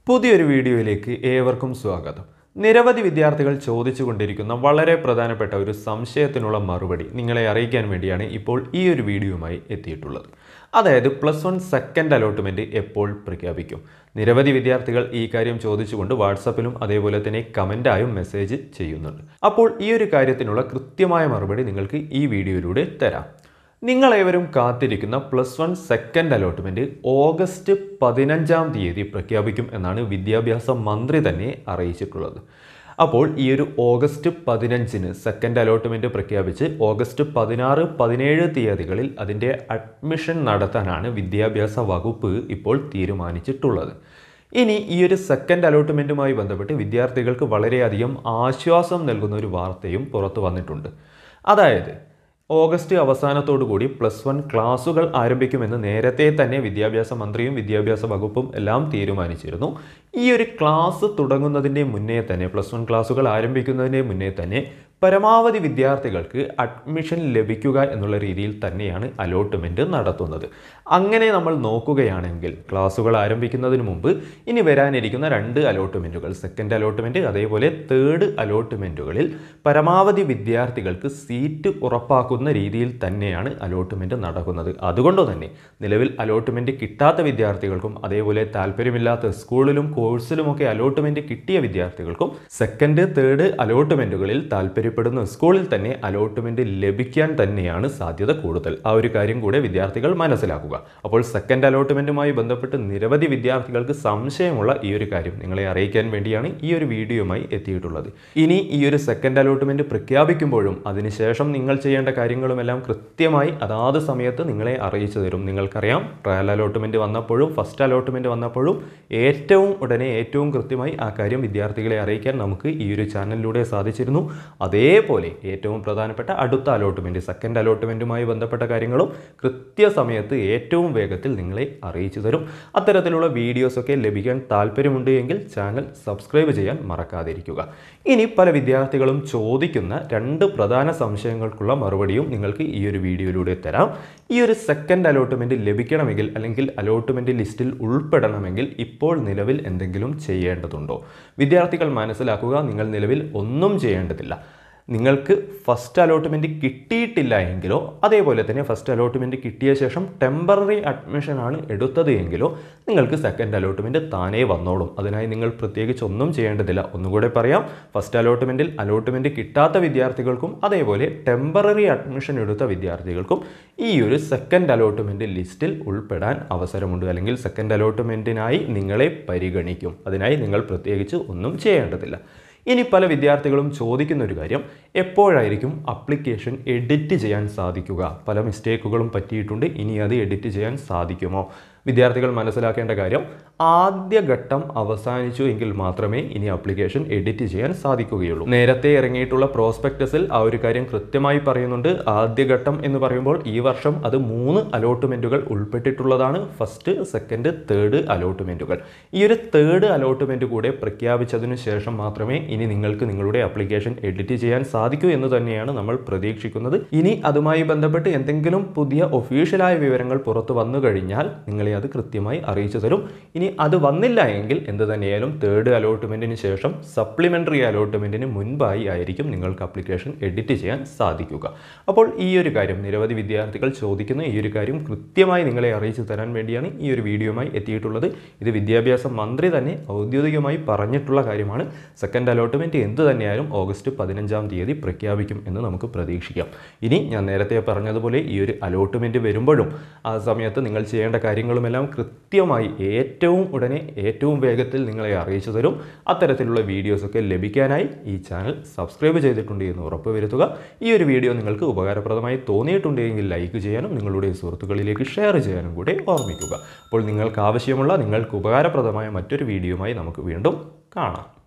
പുതിയൊരു വീഡിയോയിലേക്ക് ഏവർക്കും സ്വാഗതം നിരവധി വിദ്യാർത്ഥികൾ ചോദിച്ചുകൊണ്ടിരിക്കുന്ന വളരെ പ്രധാനപ്പെട്ട ഒരു സംശയത്തിനുള്ള മറുപടി നിങ്ങളെ അറിയിക്കാൻ വേണ്ടിയാണ് ഇപ്പോൾ ഈ ഒരു വീഡിയോയുമായി എത്തിയിട്ടുള്ളത് അതായത് പ്ലസ് വൺ സെക്കൻഡ് അലോട്ട്മെൻറ്റ് എപ്പോൾ പ്രഖ്യാപിക്കും നിരവധി വിദ്യാർത്ഥികൾ ഈ കാര്യം ചോദിച്ചുകൊണ്ട് വാട്സപ്പിലും അതേപോലെ തന്നെ കമൻ്റായും മെസ്സേജ് ചെയ്യുന്നുണ്ട് അപ്പോൾ ഈ ഒരു കാര്യത്തിനുള്ള കൃത്യമായ മറുപടി നിങ്ങൾക്ക് ഈ വീഡിയോയിലൂടെ തരാം നിങ്ങളേവരും കാത്തിരിക്കുന്ന plus one second allotment August പതിനഞ്ചാം തീയതി പ്രഖ്യാപിക്കും എന്നാണ് വിദ്യാഭ്യാസ മന്ത്രി തന്നെ അറിയിച്ചിട്ടുള്ളത് അപ്പോൾ ഈ ഒരു ഓഗസ്റ്റ് പതിനഞ്ചിന് സെക്കൻഡ് അലോട്ട്മെൻറ്റ് പ്രഖ്യാപിച്ച് ഓഗസ്റ്റ് പതിനാറ് പതിനേഴ് തീയതികളിൽ അതിൻ്റെ അഡ്മിഷൻ നടത്താനാണ് വിദ്യാഭ്യാസ വകുപ്പ് ഇപ്പോൾ തീരുമാനിച്ചിട്ടുള്ളത് ഇനി ഈ ഒരു സെക്കൻഡ് അലോട്ട്മെൻറ്റുമായി ബന്ധപ്പെട്ട് വിദ്യാർത്ഥികൾക്ക് വളരെയധികം ആശ്വാസം നൽകുന്ന ഒരു വാർത്തയും പുറത്തു വന്നിട്ടുണ്ട് അതായത് ഓഗസ്റ്റ് അവസാനത്തോടു കൂടി പ്ലസ് വൺ ക്ലാസുകൾ ആരംഭിക്കുമെന്ന് നേരത്തെ തന്നെ വിദ്യാഭ്യാസ മന്ത്രിയും വിദ്യാഭ്യാസ വകുപ്പും എല്ലാം തീരുമാനിച്ചിരുന്നു ഈ ഒരു ക്ലാസ് തുടങ്ങുന്നതിൻ്റെ മുന്നേ തന്നെ പ്ലസ് വൺ ക്ലാസുകൾ ആരംഭിക്കുന്നതിൻ്റെ മുന്നേ തന്നെ പരമാവധി വിദ്യാർത്ഥികൾക്ക് അഡ്മിഷൻ ലഭിക്കുക എന്നുള്ള രീതിയിൽ തന്നെയാണ് അലോട്ട്മെൻറ്റ് നടത്തുന്നത് അങ്ങനെ നമ്മൾ നോക്കുകയാണെങ്കിൽ ക്ലാസുകൾ ആരംഭിക്കുന്നതിന് മുമ്പ് ഇനി വരാനിരിക്കുന്ന രണ്ട് അലോട്ട്മെൻറ്റുകൾ സെക്കൻഡ് അലോട്ട്മെൻറ്റ് അതേപോലെ തേർഡ് അലോട്ട്മെൻറ്റുകളിൽ പരമാവധി വിദ്യാർത്ഥികൾക്ക് സീറ്റ് ഉറപ്പാക്കുന്ന രീതിയിൽ തന്നെയാണ് അലോട്ട്മെൻറ്റ് നടക്കുന്നത് അതുകൊണ്ട് തന്നെ നിലവിൽ അലോട്ട്മെൻറ്റ് കിട്ടാത്ത വിദ്യാർത്ഥികൾക്കും അതേപോലെ താല്പര്യമില്ലാത്ത സ്കൂളിലും കോഴ്സിലുമൊക്കെ അലോട്ട്മെൻറ്റ് കിട്ടിയ വിദ്യാർത്ഥികൾക്കും സെക്കൻഡ് തേർഡ് അലോട്ട്മെൻറ്റുകളിൽ താല്പര്യപ്പെടുന്ന സ്കൂളിൽ തന്നെ അലോട്ട്മെൻറ്റ് ലഭിക്കാൻ തന്നെയാണ് സാധ്യത കൂടുതൽ ആ ഒരു കാര്യം കൂടെ വിദ്യാർത്ഥികൾ മനസ്സിലാക്കുക അപ്പോൾ സെക്കൻഡ് അലോട്ട്മെൻറ്റുമായി ബന്ധപ്പെട്ട് നിരവധി വിദ്യാർത്ഥികൾക്ക് സംശയമുള്ള ഈ ഒരു കാര്യം നിങ്ങളെ അറിയിക്കാൻ വേണ്ടിയാണ് ഈ ഒരു വീഡിയോയുമായി എത്തിയിട്ടുള്ളത് ഇനി ഈ ഒരു സെക്കൻഡ് അലോട്ട്മെൻറ്റ് പ്രഖ്യാപിക്കുമ്പോഴും അതിനുശേഷം നിങ്ങൾ ചെയ്യേണ്ട കാര്യങ്ങളുമെല്ലാം കൃത്യമായി അതാത് സമയത്ത് നിങ്ങളെ അറിയിച്ചു തരും നിങ്ങൾക്കറിയാം ട്രയൽ അലോട്ട്മെൻറ്റ് വന്നപ്പോഴും ഫസ്റ്റ് അലോട്ട്മെൻറ്റ് വന്നപ്പോഴും ഏറ്റവും ഉടനെ ഏറ്റവും കൃത്യമായി ആ കാര്യം വിദ്യാർത്ഥികളെ അറിയിക്കാൻ നമുക്ക് ഈ ഒരു ചാനലിലൂടെ സാധിച്ചിരുന്നു അതേപോലെ ഏറ്റവും പ്രധാനപ്പെട്ട അടുത്ത അലോട്ട്മെൻറ്റ് സെക്കൻഡ് അലോട്ട്മെൻറ്റുമായി ബന്ധപ്പെട്ട കാര്യങ്ങളും കൃത്യസമയത്ത് ഏറ്റവും വേഗത്തിൽ നിങ്ങളെ അറിയിച്ചു തരും അത്തരത്തിലുള്ള വീഡിയോസൊക്കെ ലഭിക്കാൻ താല്പര്യമുണ്ട് എങ്കിൽ ചാനൽ സബ്സ്ക്രൈബ് ചെയ്യാൻ മറക്കാതിരിക്കുക ഇനി പല വിദ്യാർത്ഥികളും ചോദിക്കുന്ന രണ്ട് പ്രധാന സംശയങ്ങൾക്കുള്ള മറുപടിയും നിങ്ങൾക്ക് ഈ ഒരു വീഡിയോയിലൂടെ തരാം ഈ ഒരു സെക്കൻഡ് അലോട്ട്മെൻറ്റ് ലഭിക്കണമെങ്കിൽ അല്ലെങ്കിൽ അലോട്ട്മെൻറ്റ് ലിസ്റ്റിൽ ഉൾപ്പെടണമെങ്കിൽ ഇപ്പോൾ നിലവിൽ എന്തെങ്കിലും ചെയ്യേണ്ടതുണ്ടോ വിദ്യാർത്ഥികൾ മനസ്സിലാക്കുക നിങ്ങൾ നിലവിൽ ഒന്നും ചെയ്യേണ്ടതില്ല നിങ്ങൾക്ക് ഫസ്റ്റ് അലോട്ട്മെൻറ്റ് കിട്ടിയിട്ടില്ല എങ്കിലോ അതേപോലെ തന്നെ ഫസ്റ്റ് അലോട്ട്മെൻറ്റ് കിട്ടിയ ശേഷം ടെമ്പററി അഡ്മിഷനാണ് എടുത്തത് എങ്കിലോ നിങ്ങൾക്ക് സെക്കൻഡ് അലോട്ട്മെൻറ്റ് താനേ വന്നോളും അതിനായി നിങ്ങൾ പ്രത്യേകിച്ച് ഒന്നും ചെയ്യേണ്ടതില്ല ഒന്നുകൂടെ പറയാം ഫസ്റ്റ് അലോട്ട്മെൻറ്റിൽ അലോട്ട്മെൻറ്റ് കിട്ടാത്ത വിദ്യാർത്ഥികൾക്കും അതേപോലെ ടെമ്പററി അഡ്മിഷൻ എടുത്ത വിദ്യാർത്ഥികൾക്കും ഈ ഒരു സെക്കൻഡ് അലോട്ട്മെൻറ്റ് ലിസ്റ്റിൽ ഉൾപ്പെടാൻ അവസരമുണ്ട് അല്ലെങ്കിൽ സെക്കൻഡ് അലോട്ട്മെൻറ്റിനായി നിങ്ങളെ പരിഗണിക്കും അതിനായി നിങ്ങൾ പ്രത്യേകിച്ച് ഒന്നും ചെയ്യേണ്ടതില്ല ഇനി പല വിദ്യാർത്ഥികളും ചോദിക്കുന്ന ഒരു കാര്യം എപ്പോഴായിരിക്കും അപ്ലിക്കേഷൻ എഡിറ്റ് ചെയ്യാൻ സാധിക്കുക പല മിസ്റ്റേക്കുകളും പറ്റിയിട്ടുണ്ട് ഇനി അത് എഡിറ്റ് ചെയ്യാൻ സാധിക്കുമോ വിദ്യാർത്ഥികൾ മനസ്സിലാക്കേണ്ട കാര്യം ആദ്യ ഘട്ടം അവസാനിച്ചു എങ്കിൽ മാത്രമേ ഇനി അപ്ലിക്കേഷൻ എഡിറ്റ് ചെയ്യാൻ സാധിക്കുകയുള്ളൂ നേരത്തെ ഇറങ്ങിയിട്ടുള്ള പ്രോസ്പെക്ടസിൽ ആ ഒരു കാര്യം കൃത്യമായി പറയുന്നുണ്ട് ആദ്യഘട്ടം എന്ന് പറയുമ്പോൾ ഈ വർഷം അത് മൂന്ന് അലോട്ട്മെൻറ്റുകൾ ഉൾപ്പെട്ടിട്ടുള്ളതാണ് ഫസ്റ്റ് സെക്കൻഡ് തേർഡ് അലോട്ട്മെൻറ്റുകൾ ഈ ഒരു തേർഡ് അലോട്ട്മെൻറ്റ് കൂടെ പ്രഖ്യാപിച്ചതിനു ശേഷം മാത്രമേ ഇനി നിങ്ങൾക്ക് നിങ്ങളുടെ അപ്ലിക്കേഷൻ എഡിറ്റ് ചെയ്യാൻ സാധിക്കൂ എന്ന് തന്നെയാണ് നമ്മൾ പ്രതീക്ഷിക്കുന്നത് ഇനി അതുമായി ബന്ധപ്പെട്ട് എന്തെങ്കിലും പുതിയ ഒഫീഷ്യലായ വിവരങ്ങൾ പുറത്തു വന്നു കഴിഞ്ഞാൽ നിങ്ങളെ അത് കൃത്യമായി അറിയിച്ചു തരും ഇനി അത് വന്നില്ല എങ്കിൽ എന്ത് തന്നെയായാലും തേർഡ് അലോട്ട്മെൻറ്റിന് ശേഷം സപ്ലിമെൻ്ററി അലോട്ട്മെൻറ്റിന് മുൻപായി ആയിരിക്കും നിങ്ങൾക്ക് അപ്ലിക്കേഷൻ എഡിറ്റ് ചെയ്യാൻ സാധിക്കുക അപ്പോൾ ഈ ഒരു കാര്യം നിരവധി വിദ്യാർത്ഥികൾ ചോദിക്കുന്ന ഈ ഒരു കാര്യം കൃത്യമായി നിങ്ങളെ അറിയിച്ചു തരാൻ വേണ്ടിയാണ് ഈ ഒരു വീഡിയോയുമായി എത്തിയിട്ടുള്ളത് ഇത് വിദ്യാഭ്യാസ മന്ത്രി തന്നെ ഔദ്യോഗികമായി പറഞ്ഞിട്ടുള്ള കാര്യമാണ് സെക്കൻഡ് അലോട്ട്മെൻറ്റ് എന്ത് തന്നെയായാലും ഓഗസ്റ്റ് പതിനഞ്ചാം തീയതി പ്രഖ്യാപിക്കും എന്ന് നമുക്ക് പ്രതീക്ഷിക്കാം ഇനി ഞാൻ നേരത്തെ പറഞ്ഞതുപോലെ ഈ ഒരു അലോട്ട്മെൻറ്റ് വരുമ്പോഴും ആ സമയത്ത് നിങ്ങൾ ചെയ്യേണ്ട കാര്യങ്ങളുമെല്ലാം കൃത്യമായി ഏറ്റവും ഉടനെ ഏറ്റവും വേഗത്തിൽ നിങ്ങളെ അറിയിച്ചു തരും അത്തരത്തിലുള്ള വീഡിയോസൊക്കെ ലഭിക്കാനായി ഈ ചാനൽ സബ്സ്ക്രൈബ് ചെയ്തിട്ടുണ്ട് എന്ന് ഉറപ്പുവരുത്തുക ഈ ഒരു വീഡിയോ നിങ്ങൾക്ക് ഉപകാരപ്രദമായി തോന്നിയിട്ടുണ്ടെങ്കിൽ ലൈക്ക് ചെയ്യാനും നിങ്ങളുടെ സുഹൃത്തുക്കളിലേക്ക് ഷെയർ ചെയ്യാനും കൂടെ ഓർമ്മിക്കുക അപ്പോൾ നിങ്ങൾക്ക് ആവശ്യമുള്ള നിങ്ങൾക്ക് ഉപകാരപ്രദമായ മറ്റൊരു വീഡിയോയുമായി നമുക്ക് വീണ്ടും കാണാം